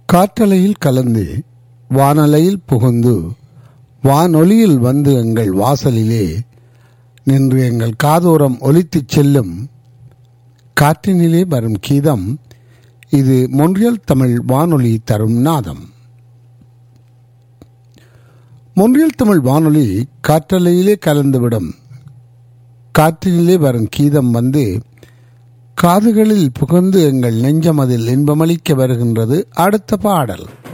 காற்றலையில் கலந்து வானலையில் புகுந்து வானொலியில் வந்து எங்கள் வாசலிலே நின்று எங்கள் காதோரம் ஒலித்துச் செல்லும் காற்றினிலே வரும் கீதம் இது மொன்றியல் தமிழ் வானொலி தரும் நாதம் மொன்றியல் தமிழ் வானொலி காற்றலையிலே கலந்துவிடும் காற்றினிலே வரும் கீதம் வந்து காதுகளில் புகுந்து எங்கள் நெஞ்சமதில் இன்பமளிக்க வருகின்றது அடுத்த பாடல்